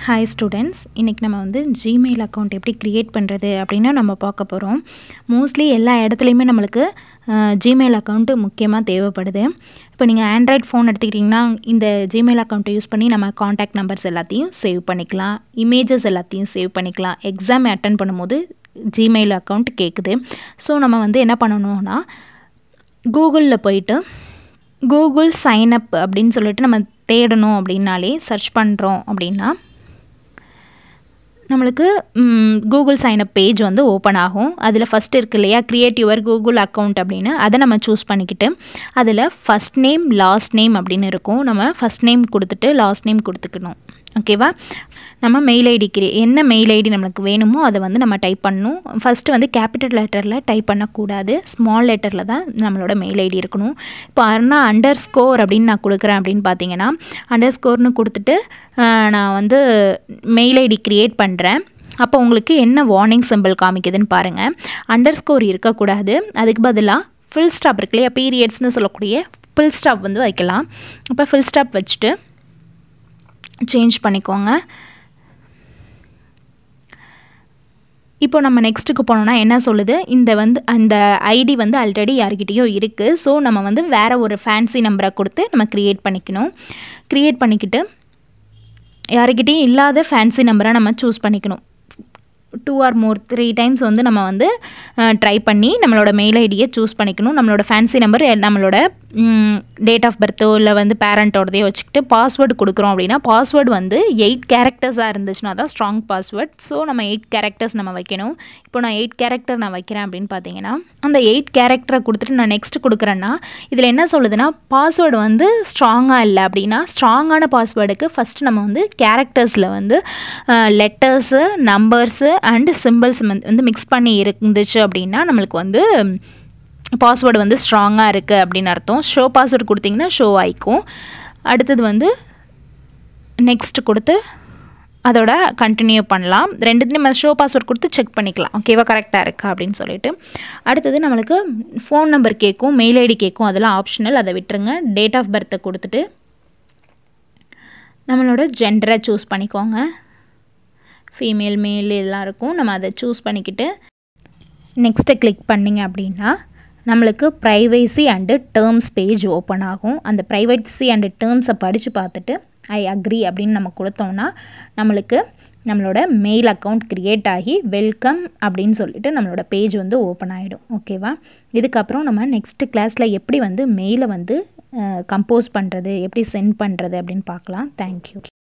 hi students இன்றைக்கி நம்ம வந்து ஜிமெயில் அக்கௌண்ட் எப்படி க்ரியேட் பண்ணுறது அப்படின்னு நம்ம பார்க்க போகிறோம் மோஸ்ட்லி எல்லா இடத்துலையுமே நம்மளுக்கு ஜிமெயில் அக்கௌண்ட்டு முக்கியமாக தேவைப்படுது இப்போ நீங்கள் ஆண்ட்ராய்ட் ஃபோன் எடுத்துக்கிட்டிங்கன்னா இந்த ஜிமெயில் அக்கௌண்ட்டை யூஸ் பண்ணி நம்ம காண்டாக்ட் நம்பர்ஸ் எல்லாத்தையும் சேவ் பண்ணிக்கலாம் இமேஜஸ் எல்லாத்தையும் சேவ் பண்ணிக்கலாம் எக்ஸாம் அட்டன் பண்ணும்போது ஜிமெயில் அக்கௌண்ட் கேட்குது ஸோ நம்ம வந்து என்ன பண்ணணும்னா கூகுளில் போயிட்டு கூகுள் சைனப் அப்படின்னு சொல்லிட்டு நம்ம தேடணும் அப்படின்னாலே சர்ச் பண்ணுறோம் அப்படின்னா நம்மளுக்கு கூகுள் சைனப் பேஜ் வந்து ஓப்பன் ஆகும் அதில் ஃபஸ்ட் இருக்கு இல்லையா க்ரியேட் யுவர் கூகுள் அக்கௌண்ட் அப்படின்னு அதை நம்ம சூஸ் பண்ணிக்கிட்டு அதில் ஃபஸ்ட் நேம் லாஸ்ட் நேம் அப்படின்னு இருக்கும் நம்ம ஃபஸ்ட் நேம் கொடுத்துட்டு லாஸ்ட் நேம் கொடுத்துக்கணும் ஓகேவா நம்ம மெயில் ஐடி கிரியே என்ன மெயில் ஐடி நம்மளுக்கு வேணுமோ அதை வந்து நம்ம டைப் பண்ணணும் ஃபஸ்ட்டு வந்து கேபிட்டல் லெட்டரில் டைப் பண்ணக்கூடாது ஸ்மால் லெட்டரில் தான் நம்மளோட மெயில் ஐடி இருக்கணும் இப்போ அருணா அண்டர் ஸ்கோர் அப்படின்னு நான் கொடுக்குறேன் அப்படின்னு பார்த்தீங்கன்னா அண்டர் ஸ்கோர்னு கொடுத்துட்டு நான் வந்து மெயில் ஐடி க்ரியேட் பண்ணுறேன் அப்போ உங்களுக்கு என்ன வார்னிங் சிம்பிள் காமிக்குதுன்னு பாருங்கள் அண்டர் ஸ்கோர் இருக்கக்கூடாது அதுக்கு பதிலாக ஃபில் ஸ்டாப் இருக்கு இல்லையா பீரியட்ஸ்னு சொல்லக்கூடிய ஃபில் ஸ்டாப் வந்து வைக்கலாம் இப்போ ஃபில் ஸ்டாப் வச்சுட்டு சேஞ்ச் பண்ணிக்கோங்க இப்போ நம்ம நெக்ஸ்ட்டுக்கு போனோம்னா என்ன சொல்லுது இந்த வந்து அந்த ஐடி வந்து ஆல்ரெடி யார்கிட்டேயோ இருக்குது ஸோ நம்ம வந்து வேறு ஒரு ஃபேன்சி நம்பரை கொடுத்து நம்ம க்ரியேட் பண்ணிக்கணும் க்ரியேட் பண்ணிக்கிட்டு யாருக்கிட்டேயும் இல்லாத ஃபேன்சி நம்பரை நம்ம சூஸ் பண்ணிக்கணும் two or more three times வந்து நம்ம வந்து ட்ரை பண்ணி நம்மளோட மெயில் ஐடியை சூஸ் பண்ணிக்கணும் நம்மளோட ஃபேன்சி நம்பர் நம்மளோட டேட் ஆஃப் பர்த்தோ இல்லை வந்து பேரண்ட்டோடதையோ வச்சுக்கிட்டு பாஸ்வேர்டு கொடுக்குறோம் அப்படின்னா பாஸ்வேர்டு வந்து எயிட் கேரக்டர்ஸாக இருந்துச்சுன்னா தான் ஸ்ட்ராங் பாஸ்வேர்ட் ஸோ நம்ம எயிட் கேரக்டர்ஸ் நம்ம வைக்கணும் இப்போ நான் எயிட் கேரக்டர் நான் வைக்கிறேன் அப்படின்னு பார்த்தீங்கன்னா அந்த எயிட் கேரக்டரை கொடுத்துட்டு நான் நெக்ஸ்ட் கொடுக்குறேன்னா இதில் என்ன சொல்லுதுன்னா பாஸ்வேர்டு வந்து ஸ்ட்ராங்காக இல்லை அப்படின்னா ஸ்ட்ராங்கான பாஸ்வேர்டுக்கு ஃபஸ்ட்டு நம்ம வந்து கேரக்டர்ஸில் வந்து லெட்டர்ஸு நம்பர்ஸு அண்டு சிம்பிள்ஸ் வந்து மிக்ஸ் பண்ணி இருந்துச்சு அப்படின்னா நம்மளுக்கு வந்து பாஸ்வேர்டு வந்து ஸ்ட்ராங்காக இருக்குது அப்படின்னு அர்த்தம் ஷோ பாஸ்வேர்டு கொடுத்திங்கன்னா ஷோ ஆகிக்கும் அடுத்தது வந்து நெக்ஸ்ட் கொடுத்து அதோட கண்டினியூ பண்ணலாம் ரெண்டுத்தையும் நம்ம ஷோ பாஸ்வேர்ட் கொடுத்து செக் பண்ணிக்கலாம் ஓகேவா கரெக்டாக இருக்கா அப்படின்னு சொல்லிட்டு அடுத்தது நம்மளுக்கு ஃபோன் நம்பர் கேட்கும் மெயில் ஐடி கேட்கும் அதெல்லாம் ஆப்ஷனல் அதை விட்டுருங்க டேட் ஆஃப் பர்த்தை கொடுத்துட்டு நம்மளோட ஜெண்டரை சூஸ் பண்ணிக்கோங்க ஃபீமேல் மேல் இதெல்லாம் இருக்கும் நம்ம அதை சூஸ் பண்ணிக்கிட்டு நெக்ஸ்ட்டை கிளிக் பண்ணிங்க அப்படின்னா நம்மளுக்கு privacy and terms page open ஆகும் அந்த ப்ரைவேசி அண்டு டேர்ம்ஸை படித்து பார்த்துட்டு ஐ அக்ரி அப்படின்னு நம்ம கொடுத்தோம்னா நம்மளுக்கு நம்மளோட மெயில் அக்கௌண்ட் க்ரியேட் ஆகி வெல்கம் அப்படின்னு சொல்லிட்டு நம்மளோட பேஜ் வந்து ஓப்பன் ஆகிடும் ஓகேவா இதுக்கப்புறம் நம்ம நெக்ஸ்ட்டு கிளாஸில் எப்படி வந்து மெயிலை வந்து கம்போஸ் பண்ணுறது எப்படி சென்ட் பண்ணுறது அப்படின்னு பார்க்கலாம் தேங்க்யூ